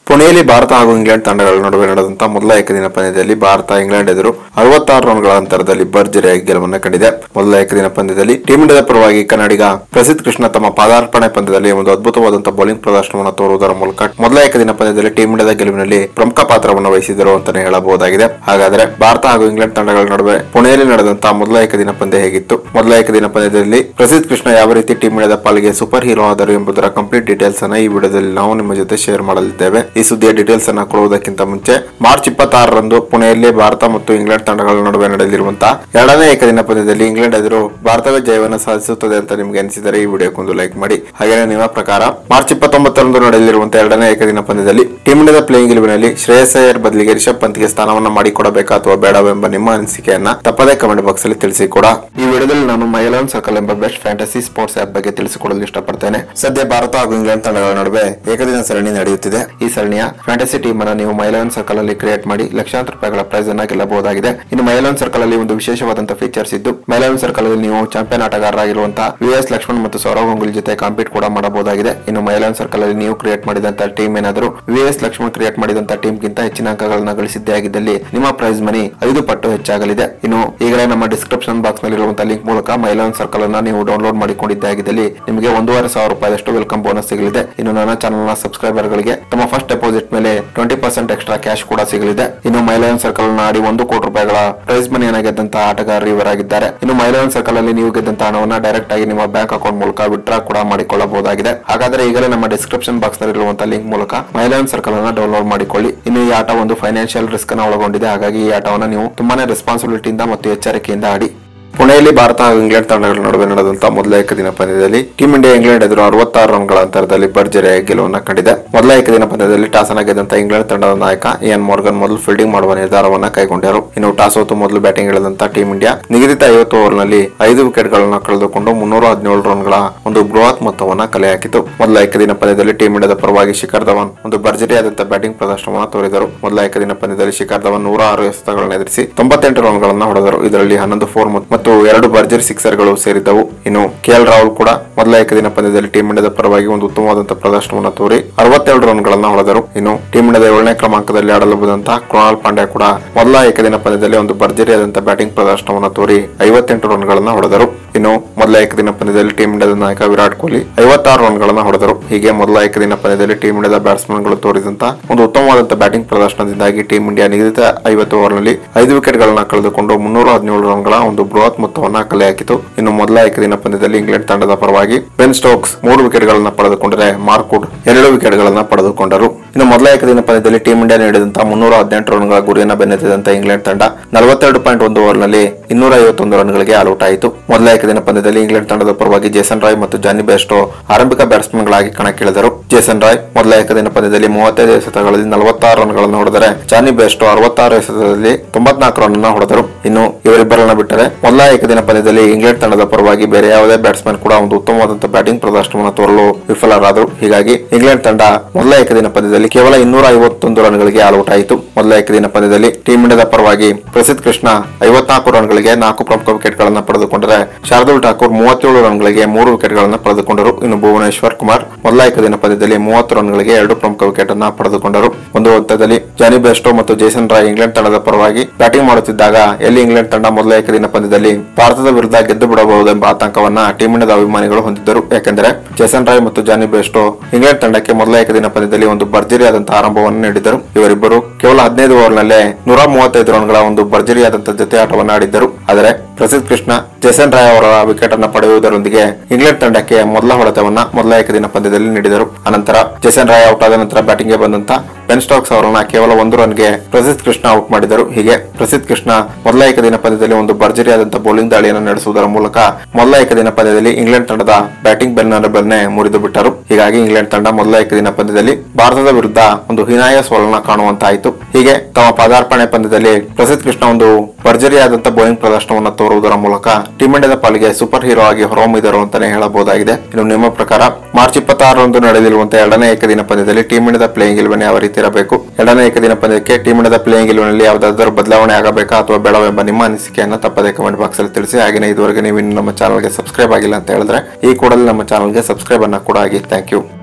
ಪುಣೆಯಲ್ಲಿ ಭಾರತ ಹಾಗೂ ಇಂಗ್ಲೆಂಡ್ ತಂಡಗಳ ನಡುವೆ ನಡೆದಂತಹ ಮೊದಲ ಏಕದಿನ ಪಂದ್ಯದಲ್ಲಿ ಭಾರತ ಇಂಗ್ಲೆಂಡ್ ಎದುರು ಅರವತ್ತಾರು ರನ್ಗಳ ಅಂತರದಲ್ಲಿ ಭರ್ಜರಿಯಾಗಿ ಗೆಲುವನ್ನು ಕಂಡಿದೆ ಮೊದಲ ಏಕದಿನ ಪಂದ್ಯದಲ್ಲಿ ಟೀಮ್ ಇಂಡಿಯಾದ ಪರವಾಗಿ ಕನ್ನಡಿಗ ಪ್ರಸಿದ್ಧ ಕೃಷ್ಣ ತಮ್ಮ ಪಾದಾರ್ಪಣೆ ಪಂದ್ಯದಲ್ಲಿ ಒಂದು ಅದ್ಭುತವಾದಂತಹ ಬೌಲಿಂಗ್ ಪ್ರದರ್ಶನವನ್ನು ತೋರುವುದರ ಮೂಲಕ ಮೊದಲ ಏಕದಿನ ಪಂದ್ಯದಲ್ಲಿ ಟೀಮ್ ಇಂಡಿಯಾದ ಗೆಲುವಿನಲ್ಲಿ ಪ್ರಮುಖ ಪಾತ್ರವನ್ನು ವಹಿಸಿದರು ಅಂತಾನೆ ಹೇಳಬಹುದಾಗಿದೆ ಹಾಗಾದರೆ ಭಾರತ ಹಾಗೂ ಇಂಗ್ಲೆಂಡ್ ತಂಡಗಳ ನಡುವೆ ಪುಣೆಯಲ್ಲಿ ನಡೆದಂತಹ ಮೊದಲ ಏಕದಿನ ಪಂದ್ಯ ಹೇಗಿತ್ತು ಮೊದಲ ಏಕದಿನ ಪಂದ್ಯದಲ್ಲಿ ಪ್ರಸಿದ್ಧ ಕೃಷ್ಣ ಯಾವ ರೀತಿ ಟೀಮ್ ಇಂಡಿಯಾದ ಪಾಲಿಗೆ ಸೂಪರ್ ಹೀರೋ ಆದರು ಎಂಬುದರ ಕಂಪ್ಲೀಟ್ ಡೀಟೇಲ್ಸ್ ಅನ್ನ ಈ ವಿಡಿಯೋದಲ್ಲಿ ನಾವು ನಿಮ್ಮ ಜೊತೆ ಶೇರ್ ಮಾಡಲಿದ್ದೇವೆ ಈ ಸುದ್ದಿಯ ಡೀಟೇಲ್ಸ್ ಅನ್ನ ಕೊಡುವುದಕ್ಕಿಂತ ಮುಂಚೆ ಮಾರ್ಚ್ ಇಪ್ಪತ್ತಾರರಂದು ಪುಣೆಯಲ್ಲಿ ಭಾರತ ಮತ್ತು ಇಂಗ್ಲೆಂಡ್ ತಂಡಗಳ ನಡುವೆ ನಡೆಯಲಿರುವಂತಹ ಎರಡನೇ ಏಕದಿನ ಪಂದ್ಯದಲ್ಲಿ ಇಂಗ್ಲೆಂಡ್ ಎದುರು ಭಾರತವೇ ಜಯವನ್ನು ಸಾಧಿಸುತ್ತದೆ ಅಂತ ನಿಮ್ಗೆ ಅನಿಸಿದರೆ ಈ ವಿಡಿಯೋಕ್ಕೊಂದು ಲೈಕ್ ಮಾಡಿ ಹಾಗೆಯೇ ನಿಮ್ಮ ಪ್ರಕಾರ ಮಾರ್ಚ್ ಇಪ್ಪತ್ತೊಂಬತ್ತರಂದು ನಡೆಯಲಿರುವಂತಹ ಎರಡನೇ ಏಕದಿನ ಪಂದ್ಯದಲ್ಲಿ ಟೀಮ್ ಇಂಡಿಯಾದ ಪ್ಲೇಯಿಂಗ್ ಗೆಲುವಿನಲ್ಲಿ ಶ್ರೇಯಸ್ ಅಯ್ಯರ್ ಬದಲಿಗೆ ರಿಷಬ್ ಪಂತ್ಗೆ ಸ್ಥಾನವನ್ನ ಮಾಡಿಕೊಡಬೇಕಾ ಅಥವಾ ಬೇಡವೆಂಬ ನಿಮ್ಮ ಅನಿಸಿಕೆಯನ್ನ ತಪ್ಪದೇ ಕಮೆಂಟ್ ಬಾಕ್ಸ್ ಅಲ್ಲಿ ತಿಳಿಸಿ ಕೂಡ ಈ ವಿಡಿಯೋದಲ್ಲಿ ನಾನು ಮೈಲಾನ್ ಸರ್ಕಲ್ ಎಂಬ ಬೆಸ್ಟ್ ಫ್ಯಾಂಟಸಿ ಸ್ಪೋರ್ಟ್ಸ್ ಆಪ್ ಬಗ್ಗೆ ತಿಳಿಸಿಕೊಡಲು ಇಷ್ಟಪಡ್ತೇನೆ ಸದ್ಯ ಭಾರತ ಹಾಗೂ ಇಂಗ್ಲೆಂಡ್ ತಂಡಗಳ ನಡುವೆ ಏಕದಿನ ಸರಣಿ ನಡೆಯುತ್ತಿದೆ ಈ ಸರಣಿಯ ಫ್ಯಾಂಟಸಿ ಟೀಮ್ ಅನ್ನು ನೀವು ಮೈಲಾನ್ ಸರ್ಕಲ್ ಅಲ್ಲಿ ಕ್ರಿಯೇಟ್ ಮಾಡಿ ಲಕ್ಷಾಂತರ ರೂಪಾಯಿಗಳ ಪ್ರೈಸ್ ಅನ್ನ ಗೆಲ್ಲಬಹುದಾಗಿದೆ ಇನ್ನು ಮೈಲಾನ್ ಸರ್ಕಲ್ ಅಲ್ಲಿ ಒಂದು ವಿಶೇಷವಾದಂತಹ ಫೀಚರ್ಸ್ ಇದ್ದು ಮೈಲಾನ್ ಸರ್ಕಲ್ ಅಲ್ಲಿ ನೀವು ಚಾಂಪಿಯನ್ ಆಟಗಾರರಾಗಿರುವಂತಹ ವಿ ಎಸ್ ಲಕ್ಷ್ಮಣ್ ಮತ್ತು ಸೌರವ್ ಗಂಗೂಲಿ ಜೊತೆ ಕಾಂಪೀಟ್ ಕೂಡ ಮಾಡಬಹುದಾಗಿದೆ ಇನ್ನು ಮೈಲಾನ್ ಸರ್ಕಲ್ ಅಲ್ಲಿ ನೀವು ಕ್ರಿಯೇಟ್ ಮಾಡಿದಂತಹ ಟೀಮ್ ಏನಾದರೂ ವಿ ಎಸ್ ಲಕ್ಷ್ಮಣ್ ಕ್ರಿಯೇಟ್ ಮಾಡಿದಂತಹ ಟೀಮ್ ಗಿಂತ ಹೆಚ್ಚಿನ ಅಂಕಗಳನ್ನ ಗಳಿಸಿದ್ದೇ ಆಗಿದ್ದಲ್ಲಿ ನಿಮ್ಮ ಪ್ರೈಸ್ ಮನಿ ಐದು ಪಟ್ಟು ಹೆಚ್ಚಾಗಲಿದೆ ಇನ್ನು ಈಗಲೇ ನಮ್ಮ ಡಿಸ್ಕ್ರಿಪ್ಷನ್ ಬಾಕ್ಸ್ ನಲ್ಲಿರುವಂತಹ ಲಿಂಕ್ ಮೂಲಕ ಮೈಲಾನ್ ಸರ್ಕಲ್ ಅನ್ನ ನೀವು ಡೌನ್ಲೋಡ್ ಮಾಡಿಕೊಂಡಿದ್ದೇ ಆಗಿದ್ದಲ್ಲಿ ನಿಮಗೆ ಒಂದೂವರೆ ಸಾವಿರ ರೂಪಾಯಿಯಷ್ಟು ವೆಲ್ಕಮ್ ಬೋನಸ್ ಸಿಗಲಿದೆ ಇನ್ನು ನನ್ನ ಚಾನಲ್ ನ ಸಬ್ಸ್ಕ್ರೈಬರ್ ಗಳಿಗೆ ತಮ್ಮ ಫಸ್ಟ್ ಡೆಪಾಸಿಟ್ ಮೇಲೆ ಟ್ವೆಂಟಿ ಪರ್ಸೆಂಟ್ ಎಕ್ಸ್ಟ್ರಾ ಕ್ಯಾಶ್ ಕೂಡ ಸಿಗಲಿದೆ ಇನ್ನು ಮೈಲಾನ್ ಸರ್ಕಲ್ ನ ಆಡಿ ಒಂದು ಕೋಟಿ ರೂಪಾಯಿಗಳ ಪ್ರೈಸ್ ಮನಿಯನ್ನು ಗೆದ್ದಂತಹ ಆಟಗಾರರು ಇವರಾಗಿದ್ದಾರೆ ಇನ್ನು ಮೈಲಾನ್ ಸರ್ಕಲ್ ಅಲ್ಲಿ ನೀವು ಗೆದ್ದಂತಹ ಹಣವನ್ನ ಡೈರೆಕ್ಟ್ ಆಗಿ ನಿಮ್ಮ ಬ್ಯಾಂಕ್ ಅಕೌಂಟ್ ಮೂಲಕ ವಿಡ್ರಾ ಕೂಡ ಮಾಡಿಕೊಳ್ಳಬಹುದಾಗಿದೆ ಹಾಗಾದ್ರೆ ಈಗಲೇ ನಮ್ಮ ಡಿಸ್ಕ್ರಿಪ್ಷನ್ ಬಾಕ್ಸ್ ನಲ್ಲಿರುವಂತಹ ಲಿಂಕ್ ಮೂಲಕ ಮೈಲಾನ್ ಸರ್ಕಲ್ ಅನ್ನ ಡೌನ್ಲೋಡ್ ಮಾಡಿಕೊಳ್ಳಿ ಇನ್ನು ಈ ಆಟ ಒಂದು ಫೈನಾನ್ಷಿಯಲ್ ರಿಸ್ಕ್ ಅನ್ನ ಒಳಗೊಂಡಿದೆ ಹಾಗಾಗಿ ಈ ಆಟವನ್ನು ನೀವು ತುಂಬಾನೇ ರೆಸ್ಪಾನ್ಸಿಬಿಲಿಟಿಯಿಂದ ಮತ್ತು ಎಚ್ಚರಿಕೆಯಿಂದ ಆಡಿ ಪುಣೆಯಲ್ಲಿ ಭಾರತ ಹಾಗೂ ಇಂಗ್ಲೆಂಡ್ ತಂಡಗಳ ನಡುವೆ ನಡೆದಂತಹ ಮೊದಲ ಏಕದಿನ ಪಂದ್ಯದಲ್ಲಿ ಟೀಮ್ ಇಂಡಿಯಾ ಇಂಗ್ಲೆಂಡ್ ಎದುರು ಅರವತ್ತಾರು ರನ್ಗಳ ಅಂತರದಲ್ಲಿ ಭರ್ಜರಿಯಾಗಿ ಗೆಲುವನ್ನು ಕಂಡಿದೆ ಮೊದಲ ಏಕದಿನ ಪಂದ್ಯದಲ್ಲಿ ಟಾಸ್ ಅನ್ನ ಗೆದ್ದಂತಹ ಇಂಗ್ಲೆಂಡ್ ತಂಡದ ನಾಯಕ ಇಯನ್ ಮಾರ್ಗನ್ ಮೊದಲು ಫೀಲ್ಡಿಂಗ್ ಮಾಡುವ ನಿರ್ಧಾರವನ್ನ ಕೈಗೊಂಡರು ಇನ್ನು ಟಾಸ್ ಹೊತ್ತು ಮೊದಲು ಬ್ಯಾಟಿಂಗ್ ಇಳಿದಂತಹ ಟೀಮ್ ಇಂಡಿಯಾ ನಿಗದಿತ ಐವತ್ತು ಓವರ್ನಲ್ಲಿ ಐದು ವಿಕೆಟ್ಗಳನ್ನು ಕಳೆದುಕೊಂಡು ಮುನ್ನೂರ ಹದಿನೇಳು ರನ್ಗಳ ಒಂದು ಬೃಹತ್ ಮೊತ್ತವನ್ನ ಕಲೆ ಹಾಕಿತು ಮೊದಲ ಏಕದಿನ ಪಂದ್ಯದಲ್ಲಿ ಟೀಮ್ ಇಂಡಿಯಾದ ಪರವಾಗಿ ಶಿಖರ್ ಧವನ್ ಒಂದು ಭರ್ಜರಿಯಾದಂತಹ ಬ್ಯಾಟಿಂಗ್ ಪ್ರದರ್ಶನವನ್ನು ತೋರಿದರು ಮೊದಲ ಏಕದಿನ ಪಂದ್ಯದಲ್ಲಿ ಶಿಖರ್ ಧವನ್ ನೂರ ಆರು ಎಸೆತಗಳನ್ನು ಎದುರಿಸಿ ತೊಂಬತ್ತೆಂಟು ರನ್ಗಳನ್ನು ಹೊಡೆದರು ಇದರಲ್ಲಿ ಹನ್ನೊಂದು ಫೋರ್ ಮತ್ತು ಎರಡು ಭರ್ಜರಿ ಸಿಕ್ಸರ್ಗಳು ಸೇರಿದ್ದವು ಇನ್ನು ಕೆಎಲ್ ರಾಹುಲ್ ಕೂಡ ಮೊದಲ ಏಕದಿನ ಪಂದ್ಯದಲ್ಲಿ ಟೀಮ್ ಇಂಡಿಯಾದ ಪರವಾಗಿ ಒಂದು ಉತ್ತಮವಾದಂತಹ ಪ್ರದರ್ಶನವನ್ನು ತೋರಿ ಅರವತ್ತೆರಡು ರನ್ಗಳನ್ನು ಹೊಡೆದರು ಇನ್ನು ಟೀಮ್ ಇಂಡಿಯಾದ ಏಳನೇ ಕ್ರಮಾಂಕದಲ್ಲಿ ಆಡಲು ಬಂದಂತಹ ಕೃಣಾಲ್ ಪಾಂಡ್ಯ ಕೂಡ ಮೊದಲ ಏಕದಿನ ಪಂದ್ಯದಲ್ಲಿ ಒಂದು ಭರ್ಜರಿಯಾದಂತಹ ಬ್ಯಾಟಿಂಗ್ ಪ್ರದರ್ಶನವನ್ನು ತೋರಿ ಐವತ್ತೆಂಟು ರನ್ಗಳನ್ನು ಹೊಡೆದರು ಇನ್ನು ಮೊದಲ ಏಕದಿನ ಪಂದ್ಯದಲ್ಲಿ ಟೀಮ್ ಇಂಡಿಯಾದ ನಾಯಕ ವಿರಾಟ್ ಕೊಹ್ಲಿ ಐವತ್ತಾರು ರನ್ಗಳನ್ನು ಹೊಡೆದರು ಹೀಗೆ ಮೊದಲ ಏಕದಿನ ಪಂದ್ಯದಲ್ಲಿ ಟೀಮ್ ಇಂಡಿಯಾದ ಬ್ಯಾಟ್ಸ್ಮನ್ಗಳು ತೋರಿದಂತಹ ಒಂದು ಉತ್ತಮವಾದಂತಹ ಬ್ಯಾಟಿಂಗ್ ಪ್ರದರ್ಶನದಿಂದಾಗಿ ಟೀಮ್ ಇಂಡಿಯಾ ನಿಗದಿತ ಐವತ್ತು ಓವರ್ನಲ್ಲಿ ಐದು ವಿಕೆಟ್ಗಳನ್ನ ಕಳೆದುಕೊಂಡು ಮುನ್ನೂರ ಹದಿನೇಳು ರನ್ಗಳ ಒಂದು ಬೃಹತ್ ಮೊತ್ತವನ್ನ ಕಲೆ ಹಾಕಿತು ಇನ್ನು ಮೊದಲ ಏಕದಿನ ಪಂದ್ಯದಲ್ಲಿ ಇಂಗ್ಲೆಂಡ್ ತಂಡದ ಪರವಾಗಿ ಬೆನ್ ಸ್ಟೋಕ್ಸ್ ಮೂರು ವಿಕೆಟ್ಗಳನ್ನ ಪಡೆದುಕೊಂಡರೆ ಮಾರ್ಕುಡ್ ಎರಡು ವಿಕೆಟ್ಗಳನ್ನ ಪಡೆದುಕೊಂಡರು ಇನ್ನು ಮೊದಲ ಏಕದಿನ ಪಂದ್ಯದಲ್ಲಿ ಟೀಮ್ ಇಂಡಿಯಾ ನೀಡಿದಂತಹ ಮುನ್ನೂರ ಹದಿನೆಂಟು ರನ್ಗಳ ಗುರಿಯನ್ನು ಬೆನ್ನತ್ತಿದಂತಹ ಇಂಗ್ಲೆಂಡ್ ತಂಡ ನಲವತ್ತೆರಡು ಪಾಯಿಂಟ್ ಒಂದು ಓವರ್ನಲ್ಲಿ ಇನ್ನೂರ ಐವತ್ತೊಂದು ರನ್ಗಳಿಗೆ ಆಲ್ಔಟ್ ಆಯಿತು ಮೊದಲ ಏಕದಿನ ಪಂದ್ಯದಲ್ಲಿ ಇಂಗ್ಲೆಂಡ್ ತಂಡದ ಪರವಾಗಿ ಜೇಸನ್ ರಾಯ್ ಮತ್ತು ಜಾನಿ ಬೆಸ್ಟೋ ಆರಂಭಿಕ ಬ್ಯಾಟ್ಸ್ಮನ್ಗಳಾಗಿ ಕಣಕ್ಕಿಳಿದರು ಜೇಸನ್ ರಾಯ್ ಮೊದಲ ಏಕದಿನ ಪಂದ್ಯದಲ್ಲಿ ಮೂವತ್ತೈದು ಎಸೆತಗಳಲ್ಲಿ ನಲವತ್ತಾರು ರನ್ಗಳನ್ನು ಹೊಡೆದರೆ ಜಾನಿ ಬೆಸ್ಟೋ ಅರವತ್ತಾರು ಎಸೆತದಲ್ಲಿ ತೊಂಬತ್ನಾಲ್ಕು ರನ್ ಹೊಡೆದರು ಇನ್ನು ಇವರಿಬ್ಬರನ್ನ ಬಿಟ್ಟರೆ ಮೊದಲ ಏಕದಿನ ಪಂದ್ಯದಲ್ಲಿ ಇಂಗ್ಲೆಂಡ್ ತಂಡದ ಪರವಾಗಿ ಬೇರೆ ಯಾವುದೇ ಬ್ಯಾಟ್ಸ್ಮನ್ ಕೂಡ ಒಂದು ಉತ್ತಮವಾದಂತಹ ಬ್ಯಾಟಿಂಗ್ ಪ್ರದರ್ಶನವನ್ನು ತೋರಲು ವಿಫಲರಾದರು ಹೀಗಾಗಿ ಇಂಗ್ಲೆಂಡ್ ತಂಡ ಮೊದಲ ಏಕದಿನ ಪಂದ್ಯದಲ್ಲಿ ಕೇವಲ ಇನ್ನೂರ ಐವತ್ತೊಂದು ರನ್ಗಳಿಗೆ ಆಲ್ಔಟ್ ಆಯಿತು ಮೊದಲ ಏಕದಿನ ಪಂದ್ಯದಲ್ಲಿ ಟೀಮ್ ಇಂಡಿಯಾದ ಪರವಾಗಿ ಪ್ರಸಿದ್ಧ ಕೃಷ್ಣ ಐವತ್ನಾಲ್ಕು ರನ್ಗಳಿಗೆ ನಾಲ್ಕು ಪ್ರಮುಖ ವಿಕೆಟ್ಗಳನ್ನು ಪಡೆದುಕೊಂಡರೆ ಶಾರ್ದುಲ್ ಠಾಕೂರ್ ಮೂವತ್ತೇಳು ರನ್ಗಳಿಗೆ ಮೂರು ವಿಕೆಟ್ಗಳನ್ನು ಪಡೆದುಕೊಂಡರು ಇನ್ನು ಭುವನೇಶ್ವರ್ ಕುಮಾರ್ ಮೊದಲ ಏಕದಿನ ಪಂದ್ಯದಲ್ಲಿ ಮೂವತ್ತು ರನ್ಗಳಿಗೆ ಎರಡು ಪ್ರಮುಖ ವಿಕೆಟ್ ಅನ್ನ ಪಡೆದುಕೊಂಡರು ಒಂದು ಹಂತದಲ್ಲಿ ಜಾನಿ ಬೆಸ್ಟೋ ಮತ್ತು ಜೇಸನ್ ರಾಯ್ ಇಂಗ್ಲೆಂಡ್ ತಂಡದ ಪರವಾಗಿ ಬ್ಯಾಟಿಂಗ್ ಮಾಡುತ್ತಿದ್ದಾಗ ಎಲ್ಲಿ ಇಂಗ್ಲೆಂಡ್ ತಂಡ ಮೊದಲ ಏಕದಿನ ಪಂದ್ಯದಲ್ಲಿ ಭಾರತದ ವಿರುದ್ಧ ಗೆದ್ದು ಬಿಡಬಹುದೆಂಬ ಆತಂಕವನ್ನ ಟೀಮ್ ಇಂಡಿಯಾದ ಅಭಿಮಾನಿಗಳು ಹೊಂದಿದ್ದರು ಯಾಕೆಂದರೆ ಜೇಸನ್ ರಾಯ್ ಮತ್ತು ಜಾನಿ ಬೆಸ್ಟೋ ಇಂಗ್ಲೆಂಡ್ ತಂಡಕ್ಕೆ ಮೊದಲ ಏಕದಿನ ಪಂದ್ಯದಲ್ಲಿ ಒಂದು ಭರ್ಜರಿಯಾದಂತಹ ಆರಂಭವನ್ನು ನೀಡಿದರು ಇವರಿಬ್ಬರು ಕೇವಲ ಹದಿನೈದು ಓವರ್ನಲ್ಲೇ ನೂರ ಮೂವತ್ತೈದು ರನ್ಗಳ ಒಂದು ಭರ್ಜರಿಯಾದಂತಹ ಜೊತೆ ಆಟವನ್ನು ಆಡಿದ್ದರು ಆದರೆ ಪ್ರಸಿದ್ಧ ಕೃಷ್ಣ ಜೇಸನ್ ರಾಯ್ ಅವರ ವಿಕೆಟ್ ಅನ್ನು ಪಡೆಯುವುದರೊಂದಿಗೆ ಇಂಗ್ಲೆಂಡ್ ತಂಡಕ್ಕೆ ಮೊದಲ ಹೊಡೆತವನ್ನ ಮೊದಲ ಏಕದಿನ ಪಂದ್ಯದಲ್ಲಿ ನೀಡಿದರು ಅನಂತರ ಜೇಸನ್ ರಾಯ್ ಔಟ್ ಆದ ನಂತರ ಬ್ಯಾಟಿಂಗ್ಗೆ ಬಂದಂತ ಬೆನ್ ಸ್ಟಾಕ್ಸ್ ಅವರನ್ನ ಕೇವಲ ಒಂದು ರನ್ಗೆ ಪ್ರಸಿದ್ಧ ಕೃಷ್ಣ ಔಟ್ ಮಾಡಿದರು ಹೀಗೆ ಪ್ರಸಿದ್ಧ ಕೃಷ್ಣ ಮೊದಲ ಏಕದಿನ ಪಂದ್ಯದಲ್ಲಿ ಒಂದು ಭರ್ಜರಿಯಾದಂತಹ ಬೌಲಿಂಗ್ ದಾಳಿಯನ್ನು ನಡೆಸುವುದರ ಮೂಲಕ ಮೊದಲ ಏಕದಿನ ಪಂದ್ಯದಲ್ಲಿ ಇಂಗ್ಲೆಂಡ್ ತಂಡದ ಬ್ಯಾಟಿಂಗ್ ಬೆನ್ನ ಬೆನ್ನೆ ಮುರಿದು ಬಿಟ್ಟರು ಹೀಗಾಗಿ ಇಂಗ್ಲೆಂಡ್ ತಂಡ ಮೊದಲ ಏಕದಿನ ಪಂದ್ಯದಲ್ಲಿ ಭಾರತದ ವಿರುದ್ಧ ಒಂದು ಹೀನಾಯ ಸೋಲನ್ನ ಕಾಣುವಂತಾಯಿತು ಹೀಗೆ ತಮ್ಮ ಪದಾರ್ಪಣೆ ಪಂದ್ಯದಲ್ಲಿ ಪ್ರಸಿದ್ಧ ಕೃಷ್ಣ ಒಂದು ಭರ್ಜರಿಯಾದಂತಹ ಬೌಲಿಂಗ್ ಪ್ರದರ್ಶನವನ್ನು ತೋರುವುದರ ಮೂಲಕ ಟೀಮ್ ಇಂಡಿಯಾದ ಪಾಲಿಗೆ ಸೂಪರ್ ಹೀರೋ ಆಗಿ ಹೊರಹೊಮ್ಮಿದರು ಅಂತಾನೆ ಹೇಳಬಹುದಾಗಿದೆ ಇನ್ನು ನಿಮ್ಮ ಪ್ರಕಾರ ಮಾರ್ಚ್ ಇಪ್ಪತ್ತಾರರಂದು ನಡೆಯಲಿರುವಂತಹ ಎರಡನೇ ಏಕದಿನ ಪಂದ್ಯದಲ್ಲಿ ಟೀಮ್ ಇಂಡಿಯಾದ ಪ್ಲೇಯಿಂಗ್ ಇಲೆವೆನ್ ಯಾವ ರೀತಿ ಇರಬೇಕು ಎರಡನೇ ಏಕದಿನ ಪಂದ್ಯಕ್ಕೆ ಟೀಮ್ ಇಂಡಿಯಾದ ಪ್ಲೇಯಿಂಗ್ ಇಲೆವೆನ್ ಯಾವುದಾದರೂ ಬದಲಾವಣೆ ಆಗಬೇಕಾ ಅಥವಾ ಬೇಡವೆಂಬ ನಿಮ್ಮ ಅನಿಸಿಕೆಯನ್ನು ತಪ್ಪದೇ ಕಮೆಂಟ್ ಬಾಕ್ಸ್ ಅಲ್ಲಿ ತಿಳಿಸಿ ಹಾಗೆಯೇ ಇದುವರೆಗೆ ನೀವು ಇನ್ನು ನಮ್ಮ ಚಾನಲ್ಗೆ ಸಬ್ಸ್ಕ್ರೈಬ್ ಆಗಿಲ್ಲ ಅಂತ ಹೇಳಿದ್ರೆ ಈ ಕೂಡಲೇ ನಮ್ಮ ಚಾನಲ್ಗೆ ಸಬ್ಸ್ಕ್ರೈಬ್ ಅನ್ನ ಕೂಡ ಆಗಿ ಥ್ಯಾಂಕ್ ಯು